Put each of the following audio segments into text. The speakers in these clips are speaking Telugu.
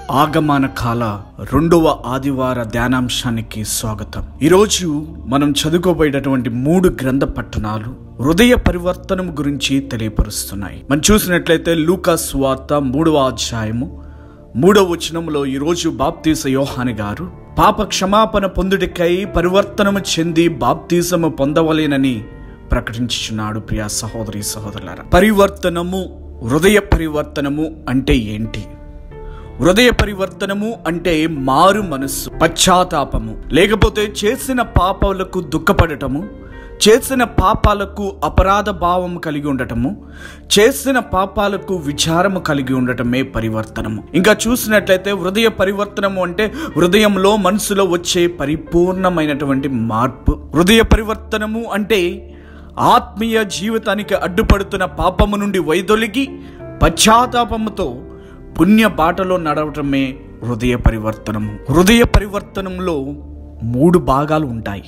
ఆగమన కాల రెండవ ఆదివార ధ్యానాంశానికి స్వాగతం ఈరోజు మనం చదువుకోబోయేటటువంటి మూడు గ్రంథ పట్టణాలు హృదయ పరివర్తనం గురించి తెలియపరుస్తున్నాయి మనం చూసినట్లయితే లూకాస్ వార్త మూడవ అధ్యాయము మూడవ వచనంలో ఈరోజు బాప్తీస యోహాని గారు పాప క్షమాపణ పొందుడికై పరివర్తనము చెంది బాప్తీసము పొందవలేనని ప్రకటించుచున్నాడు ప్రియా సహోదరి సహోదరులారా పరివర్తనము హృదయ పరివర్తనము అంటే ఏంటి హృదయ పరివర్తనము అంటే మారు మనస్సు పశ్చాత్తాపము లేకపోతే చేసిన పాపాలకు దుఃఖపడటము చేసిన పాపాలకు అపరాధ భావం కలిగి ఉండటము చేసిన పాపాలకు విచారము కలిగి ఉండటమే పరివర్తనము ఇంకా చూసినట్లయితే హృదయ పరివర్తనము అంటే హృదయంలో మనసులో వచ్చే పరిపూర్ణమైనటువంటి మార్పు హృదయ పరివర్తనము అంటే ఆత్మీయ జీవితానికి అడ్డుపడుతున్న పాపము నుండి వైదొలిగి పశ్చాత్తాపముతో పుణ్య బాటలో నడవటమే హృదయ పరివర్తనము హృదయ పరివర్తనంలో మూడు భాగాలు ఉంటాయి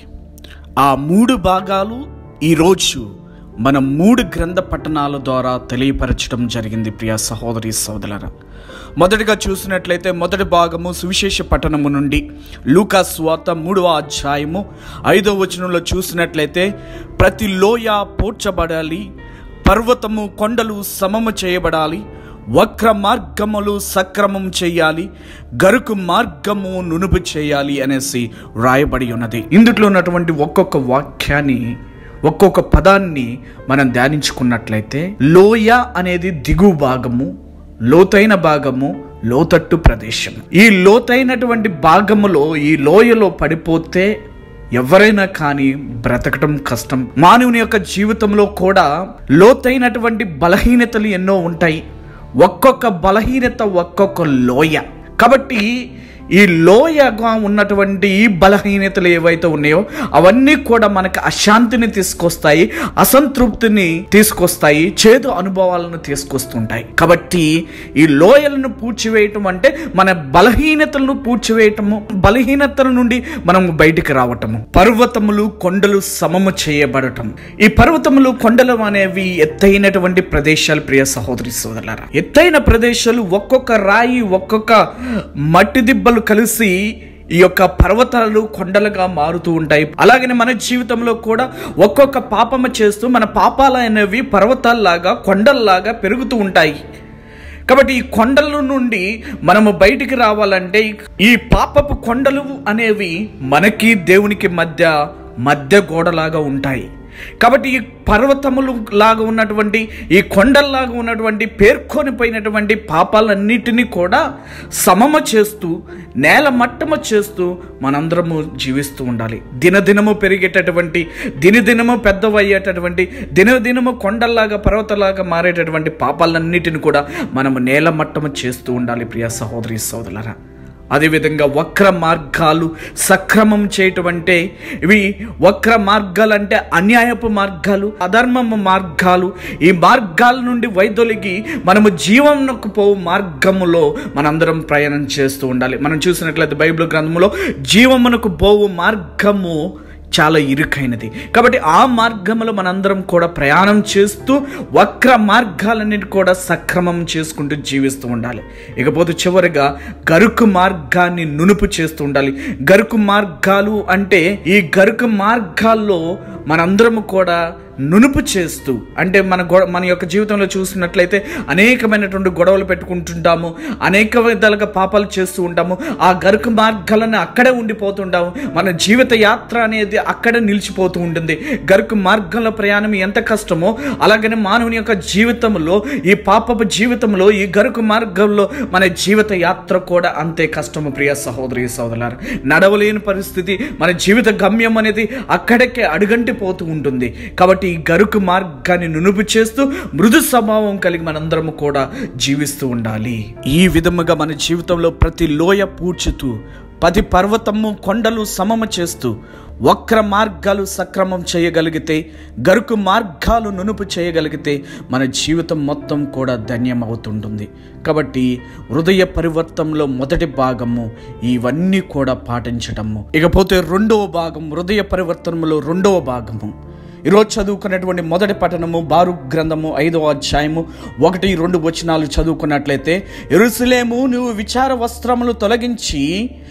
ఆ మూడు భాగాలు ఈరోజు మన మూడు గ్రంథ పట్టణాల ద్వారా తెలియపరచడం జరిగింది ప్రియ సహోదరి సోదరుల మొదటిగా చూసినట్లయితే మొదటి భాగము సువిశేష పట్టణము నుండి లూకా స్వాత మూడవ అధ్యాయము ఐదవ వచనంలో చూసినట్లయితే ప్రతి లోయ పోడ్చబడాలి పర్వతము కొండలు సమము చేయబడాలి వక్ర మార్గములు సక్రమం చేయాలి గరుకు మార్గము నునుపు చేయాలి అనేసి రాయబడి ఉన్నది ఇందులో ఉన్నటువంటి ఒక్కొక్క వాక్యాన్ని ఒక్కొక్క పదాన్ని మనం ధ్యానించుకున్నట్లయితే లోయ అనేది దిగువ భాగము లోతైన భాగము లోతట్టు ప్రదేశం ఈ లోతైనటువంటి భాగములో ఈ లోయలో పడిపోతే ఎవరైనా కానీ బ్రతకటం కష్టం మానవుని యొక్క జీవితంలో కూడా లోతైనటువంటి బలహీనతలు ఎన్నో ఉంటాయి ఒక్కొక్క బలహీనత ఒక్కొక్క లోయ కాబట్టి ఈ లోయగా ఉన్నటువంటి ఈ బలహీనతలు ఏవైతే ఉన్నాయో అవన్నీ కూడా మనకు అశాంతిని తీసుకొస్తాయి అసంతృప్తిని తీసుకొస్తాయి చేదు అనుభవాలను తీసుకొస్తుంటాయి కాబట్టి ఈ లోయలను పూడ్చివేయటం అంటే మన బలహీనతలను పూడ్చివేయటము బలహీనతల నుండి మనం బయటికి రావటము పర్వతములు కొండలు సమము చేయబడటం ఈ పర్వతములు కొండలు అనేవి ఎత్తైనటువంటి ప్రదేశాలు ప్రియ సహోదరి సోదరులారా ఎత్తైన ప్రదేశాలు ఒక్కొక్క రాయి ఒక్కొక్క మట్టి దిబ్బలు కలిసి ఈ యొక్క పర్వతాలు కొండలుగా మారుతూ ఉంటాయి అలాగనే మన జీవితంలో కూడా ఒక్కొక్క పాపము చేస్తూ మన పాపాలు అనేవి పర్వతాల్లాగా కొండల్లాగా పెరుగుతూ ఉంటాయి కాబట్టి ఈ కొండల నుండి మనము బయటికి రావాలంటే ఈ పాపపు కొండలు అనేవి మనకి దేవునికి మధ్య మధ్య గోడలాగా ఉంటాయి కాబట్టి ఈ పర్వతములు లాగా ఉన్నటువంటి ఈ కొండల్లాగా ఉన్నటువంటి పేర్కొని పోయినటువంటి పాపాలన్నిటినీ కూడా సమమ చేస్తూ నేల మట్టమ చేస్తూ మనందరము జీవిస్తూ ఉండాలి దినదినము పెరిగేటటువంటి దినదినము పెద్దవయ్యేటటువంటి దినదినము కొండల్లాగా పర్వతలాగా మారేటటువంటి పాపాలన్నిటిని కూడా మనము నేల మట్టమ చేస్తూ ఉండాలి ప్రియ సహోదరి సోదరులరా అదేవిధంగా వక్ర మార్గాలు సక్రమం చేయటం అంటే ఇవి వక్ర మార్గాలు అంటే అన్యాయపు మార్గాలు అధర్మము మార్గాలు ఈ మార్గాల నుండి వైదొలిగి మనము జీవనకు పోవు మార్గములో మనందరం ప్రయాణం చేస్తూ ఉండాలి మనం చూసినట్లయితే బైబిల్ గ్రంథములో జీవమునకు పోవు మార్గము చాలా ఇరుకైనది కాబట్టి ఆ మార్గంలో మనందరం కూడా ప్రయాణం చేస్తూ వక్ర మార్గాలన్నిటి కూడా సక్రమం చేసుకుంటూ జీవిస్తూ ఉండాలి ఇకపోతే చివరిగా గరుకు మార్గాన్ని నునుపు చేస్తూ ఉండాలి గరుకు మార్గాలు అంటే ఈ గరుకు మార్గాల్లో మనందరము కూడా నునుపు చేస్తూ అంటే మన గొ మన యొక్క జీవితంలో చూసినట్లయితే అనేకమైనటువంటి గొడవలు పెట్టుకుంటుంటాము అనేక విధాలుగా పాపాలు చేస్తూ ఉంటాము ఆ గరుకు మార్గాలను అక్కడే ఉండిపోతుంటాము మన జీవిత యాత్ర అనేది అక్కడే నిలిచిపోతూ ఉంటుంది గరుకు మార్గంలో ప్రయాణం ఎంత కష్టమో అలాగనే మానవుని యొక్క జీవితంలో ఈ పాపపు జీవితంలో ఈ గరుకు మార్గంలో మన జీవిత యాత్ర కూడా అంతే కష్టము ప్రియ సహోదరి సోదరులారు నడవలేని పరిస్థితి మన జీవిత గమ్యం అనేది అక్కడికే అడుగంటిపోతూ ఉంటుంది కాబట్టి ఈ గరుకు మార్గాన్ని నునుపు చేస్తూ మృదు స్వభావం కలిగి మనందరము కూడా జీవిస్తూ ఉండాలి ఈ విధముగా మన జీవితంలో ప్రతి లోయ పూడ్చుతూ ప్రతి పర్వతము కొండలు సమమ చేస్తూ వక్ర మార్గాలు సక్రమం చేయగలిగితే గరుకు మార్గాలు నునుపు చేయగలిగితే మన జీవితం మొత్తం కూడా ధన్యమవుతుంటుంది కాబట్టి హృదయ పరివర్తనలో మొదటి భాగము ఇవన్నీ కూడా పాటించటము ఇకపోతే రెండవ భాగం హృదయ పరివర్తనలో రెండవ భాగము ఈరోజు చదువుకున్నటువంటి మొదటి పఠనము బారు గ్రంథము ఐదవ అధ్యాయము ఒకటి రెండు వచనాలు చదువుకున్నట్లయితే ఎరుసలేము నువ్వు విచార వస్త్రములు తొలగించి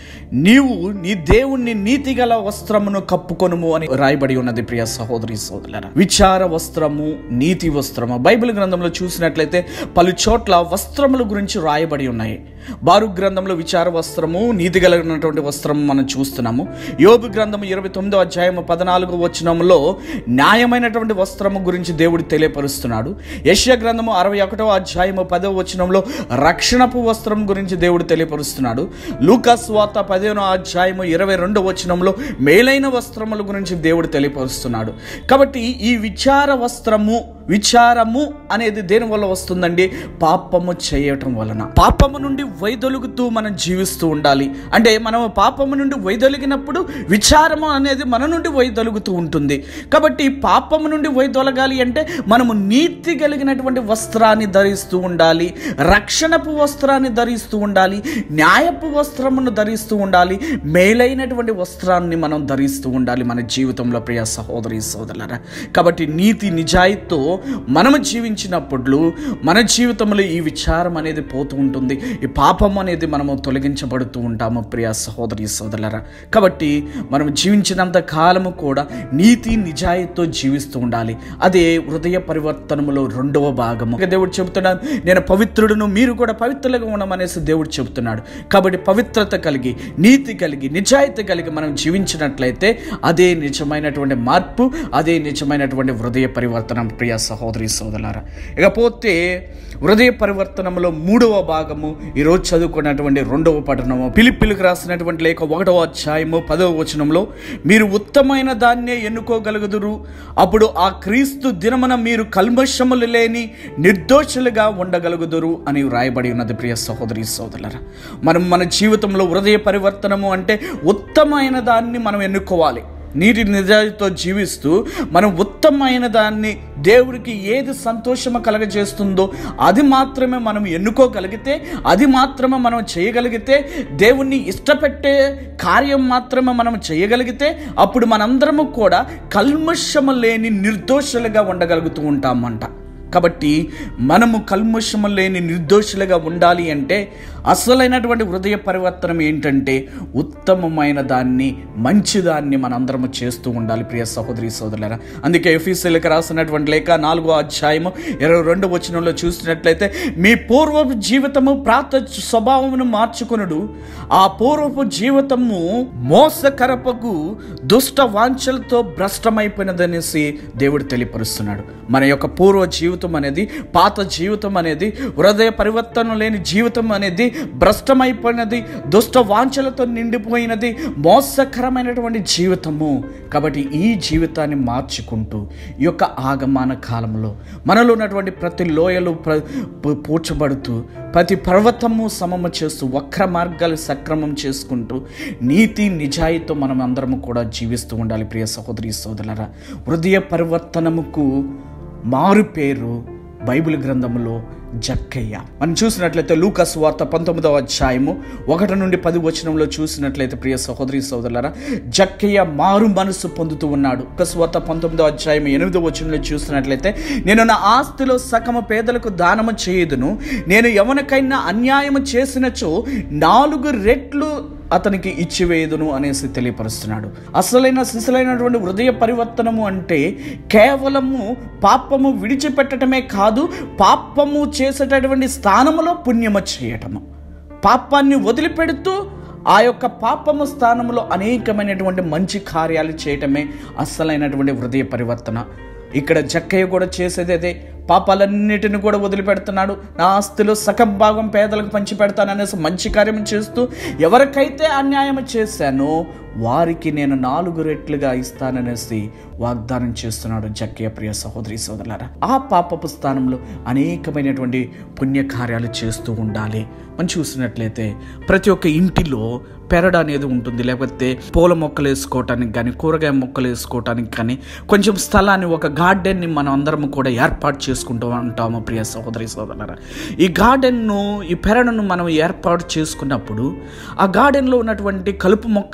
నీవు నీ దేవుణ్ణి నీతిగల వస్త్రమును కప్పుకొనుము అని రాయబడి ఉన్నది ప్రియ సహోదరి సోదరుల విచార వస్త్రము నీతి వస్త్రము బైబిల్ గ్రంథంలో చూసినట్లయితే పలు చోట్ల వస్త్రముల గురించి రాయబడి ఉన్నాయి బారు గ్రంథంలో విచార వస్త్రము నీతి కలిగినటువంటి వస్త్రము మనం చూస్తున్నాము యోబు గ్రంథము ఇరవై తొమ్మిదో అధ్యాయము పద్నాలుగు వచనంలో న్యాయమైనటువంటి వస్త్రము గురించి దేవుడు తెలియపరుస్తున్నాడు యశ్య గ్రంథము అరవై ఒకటో అధ్యాయము పదవ వచనంలో రక్షణపు వస్త్రం గురించి దేవుడు తెలియపరుస్తున్నాడు లూకాస్ వార్త పదిహేనో అధ్యాయము ఇరవై రెండో వచనంలో మేలైన వస్త్రముల గురించి దేవుడు తెలియపరుస్తున్నాడు కాబట్టి ఈ విచార వస్త్రము విచారము అనేది దేని వల్ల వస్తుందండి పాపము చేయటం వలన పాపము నుండి వైదొలుగుతూ మనం జీవిస్తూ ఉండాలి అంటే మనం పాపము నుండి వైదొలిగినప్పుడు విచారము అనేది మన నుండి వైదొలుగుతూ ఉంటుంది కాబట్టి పాపము నుండి వైదొలగాలి అంటే మనము నీతి కలిగినటువంటి వస్త్రాన్ని ధరిస్తూ ఉండాలి రక్షణపు వస్త్రాన్ని ధరిస్తూ ఉండాలి న్యాయపు వస్త్రమును ధరిస్తూ ఉండాలి మేలైనటువంటి వస్త్రాన్ని మనం ధరిస్తూ ఉండాలి మన జీవితంలో ప్రియ సహోదరి సోదరులరా కాబట్టి నీతి నిజాయితీతో మనము జీవించినప్పుడు మన జీవితంలో ఈ విచారం అనేది పోతూ ఉంటుంది ఈ పాపం అనేది మనము తొలగించబడుతూ ఉంటాము ప్రియ సహోదరి సోదరులరా కాబట్టి మనం జీవించినంత కాలము కూడా నీతి నిజాయితీతో జీవిస్తూ ఉండాలి అదే హృదయ పరివర్తనములో రెండవ భాగము ఇక దేవుడు చెబుతున్నాడు నేను పవిత్రుడును మీరు కూడా పవిత్రులుగా ఉండమనేసి దేవుడు చెబుతున్నాడు కాబట్టి పవిత్రత కలిగి నీతి కలిగి నిజాయితీ కలిగి మనం జీవించినట్లయితే అదే నిజమైనటువంటి మార్పు అదే నిజమైనటువంటి హృదయ పరివర్తన ప్రియ సహోదరి సోదరులారా ఇకపోతే హృదయ పరివర్తనంలో మూడవ భాగము ఈరోజు చదువుకున్నటువంటి రెండవ పఠనము పిలిపిలికి రాసినటువంటి లేఖ ఒకటవ అధ్యాయము పదవ వచనంలో మీరు ఉత్తమైన దాన్నే ఎన్నుకోగలుగుదురు అప్పుడు ఆ క్రీస్తు దినమున మీరు కల్మషములు లేని నిర్దోషులుగా ఉండగలుగుదురు అని వ్రాయబడి ఉన్నది ప్రియ సహోదరి సోదరులరా మనం మన జీవితంలో హృదయ పరివర్తనము అంటే ఉత్తమైన దాన్ని మనం ఎన్నుకోవాలి నీటి నిజాయితీతో జీవిస్తూ మనం ఉత్తమమైన దాన్ని దేవుడికి ఏది సంతోషము కలగజేస్తుందో అది మాత్రమే మనం ఎన్నుకోగలిగితే అది మాత్రమే మనం చేయగలిగితే దేవుణ్ణి ఇష్టపెట్టే కార్యం మాత్రమే మనం చేయగలిగితే అప్పుడు మనందరము కూడా కల్మషము లేని నిర్దోషులుగా ఉండగలుగుతూ ఉంటామంట కాబట్టి మనము కల్ముషము లేని నిర్దోషులుగా ఉండాలి అంటే అసలైనటువంటి హృదయ పరివర్తనం ఏంటంటే ఉత్తమమైన దాన్ని మంచి దాన్ని మనందరము చేస్తూ ఉండాలి ప్రియ సహోదరి సోదరులరా అందుకే ఎఫీసీలకు రాసినటువంటి లేఖ నాలుగో అధ్యాయము ఇరవై రెండు వచనంలో చూసినట్లయితే మీ పూర్వపు జీవితము ప్రాత స్వభావమును మార్చుకునుడు ఆ పూర్వపు జీవితము మోసకరపకు దుష్ట వాంఛలతో భ్రష్టమైపోయినదనేసి దేవుడు తెలియపరుస్తున్నాడు మన యొక్క పూర్వ జీవితం అనేది పాత జీవితం అనేది హృదయ పరివర్తన లేని జీవితం అనేది భ్రష్టమైపోయినది దుష్ట వాంఛలతో నిండిపోయినది మోసకరమైనటువంటి జీవితము కాబట్టి ఈ జీవితాన్ని మార్చుకుంటూ ఈ యొక్క ఆగమాన కాలంలో మనలో ఉన్నటువంటి ప్రతి లోయలు ప్ర పు- పూడ్చబడుతూ ప్రతి పర్వతము సమము చేస్తూ వక్ర మార్గాలు సక్రమం చేసుకుంటూ నీతి నిజాయితీతో మనం అందరము కూడా జీవిస్తూ ఉండాలి ప్రియ సహోదరి సోదరులరా హృదయ పరివర్తనముకు మారు పేరు బైబిల్ గ్రంథములో జక్కయ్య మనం చూసినట్లయితే లూకస్ వార్త పంతొమ్మిదవ అధ్యాయము ఒకటి నుండి పది వచనంలో చూసినట్లయితే ప్రియ సహోదరి సోదరులరా జక్కయ్య మారు మనసు పొందుతూ ఉన్నాడు లూకస్ వార్త పంతొమ్మిదవ అధ్యాయం ఎనిమిదవ వచనంలో చూసినట్లయితే నేను నా ఆస్తిలో సగము పేదలకు దానము చేయదును నేను ఎవరికైనా అన్యాయము చేసినచో నాలుగు రెట్లు అతనికి ఇచ్చివేయుదును అనేసి తెలియపరుస్తున్నాడు అసలైన శిశులైనటువంటి హృదయ పరివర్తనము అంటే కేవలము పాపము విడిచిపెట్టడమే కాదు పాపము చేసేటటువంటి స్థానములో పుణ్యము చేయటము పాపాన్ని వదిలిపెడుతూ ఆ యొక్క పాపము స్థానంలో అనేకమైనటువంటి మంచి కార్యాలు చేయటమే అసలైనటువంటి హృదయ పరివర్తన ఇక్కడ జక్కయ్య కూడా చేసేది అదే పాపాలన్నిటిని కూడా వదిలిపెడుతున్నాడు నా ఆస్తిలో సగం భాగం పేదలకు పంచి పెడతాననేసి మంచి కార్యం చేస్తూ ఎవరికైతే అన్యాయం చేశానో వారికి నేను నాలుగు రెట్లుగా ఇస్తాననేసి వాగ్దానం చేస్తున్నాడు జక్కయ్య ప్రియ సహోదరి సోదరులారా ఆ పాపపు స్థానంలో అనేకమైనటువంటి పుణ్యకార్యాలు చేస్తూ ఉండాలి మనం చూసినట్లయితే ప్రతి ఒక్క ఇంటిలో పెరడ అనేది ఉంటుంది లేకపోతే పూల మొక్కలు వేసుకోవటానికి కానీ కూరగాయ మొక్కలు వేసుకోవటానికి కానీ కొంచెం స్థలాన్ని ఒక గార్డెన్ని మనం అందరం కూడా ఏర్పాటు చేసుకుంటూ ఉంటాము ప్రియ సహోదరి సోదరులారా ఈ గార్డెన్ను ఈ పెరడును మనం ఏర్పాటు చేసుకున్నప్పుడు ఆ గార్డెన్లో ఉన్నటువంటి కలుపు మొక్కలని తీసి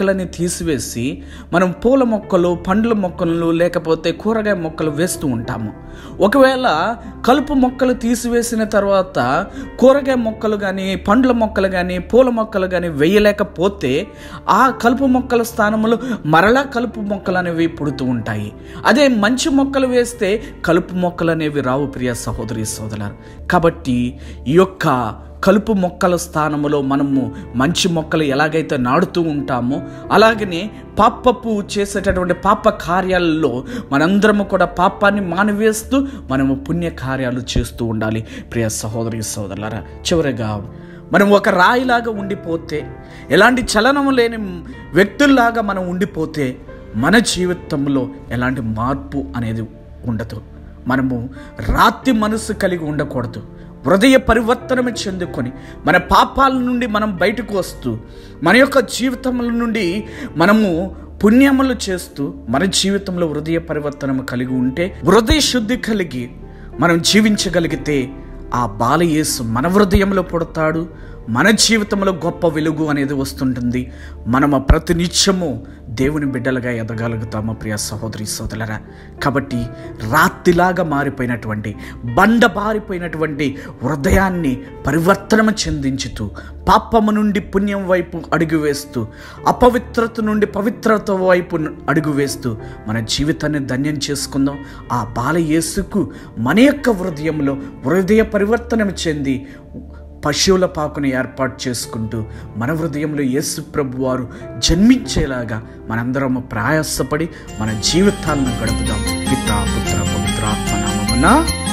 తీసివేసి మనం పూల మొక్కలు పండ్ల మొక్కలు లేకపోతే కూరగాయ మొక్కలు వేస్తూ ఉంటాము ఒకవేళ కలుపు మొక్కలు తీసివేసిన తర్వాత కూరగాయ మొక్కలు కానీ పండ్ల మొక్కలు కానీ పూల మొక్కలు కానీ వేయలేకపోతే ఆ కలుపు మొక్కల స్థానంలో మరలా కలుపు మొక్కలు అనేవి పుడుతూ ఉంటాయి అదే మంచి మొక్కలు వేస్తే కలుపు మొక్కలు అనేవి రావు ప్రియ సహోదరి సోదరులారు కాబట్టి ఈ యొక్క కలుపు మొక్కల స్థానంలో మనము మంచి మొక్కలు ఎలాగైతే నాడుతూ ఉంటామో అలాగనే పాపపు చేసేటటువంటి పాప కార్యాలలో మనందరము కూడా పాపాన్ని మానివేస్తూ మనము పుణ్య కార్యాలు చేస్తూ ఉండాలి ప్రియ సహోదరి సోదరులారా చివరిగా మనం ఒక రాయిలాగా ఉండిపోతే ఎలాంటి చలనం లేని వ్యక్తుల్లాగా మనం ఉండిపోతే మన జీవితంలో ఎలాంటి మార్పు అనేది ఉండదు మనము రాతి మనసు కలిగి ఉండకూడదు హృదయ పరివర్తనం చెందుకొని మన పాపాల నుండి మనం బయటకు వస్తూ మన యొక్క జీవితముల నుండి మనము పుణ్యములు చేస్తూ మన జీవితంలో హృదయ పరివర్తనం కలిగి ఉంటే హృదయ శుద్ధి కలిగి మనం జీవించగలిగితే ఆ బాలయేసు మన హృదయంలో పుడతాడు మన జీవితంలో గొప్ప వెలుగు అనేది వస్తుంటుంది మనము ప్రతినిత్యము దేవుని బిడ్డలుగా ఎదగలుగుతాము ప్రియ సహోదరి సోదరులరా కాబట్టి రాత్రిలాగా మారిపోయినటువంటి బండబారిపోయినటువంటి హృదయాన్ని పరివర్తనము చెందించుతూ పాపము నుండి పుణ్యం వైపు అడుగు వేస్తూ అపవిత్రత నుండి పవిత్రత వైపు అడుగు వేస్తూ మన జీవితాన్ని ధన్యం చేసుకుందాం ఆ బాల యేసుకు మన యొక్క హృదయంలో హృదయ పరివర్తనం చెంది పశువుల పాకును ఏర్పాటు చేసుకుంటూ మన హృదయంలో యేసు ప్రభు వారు జన్మించేలాగా మనందరం ప్రయాసపడి మన జీవితాలను గడుపుదాం పితా పుత్ర పవిత్రాత్మ నామమున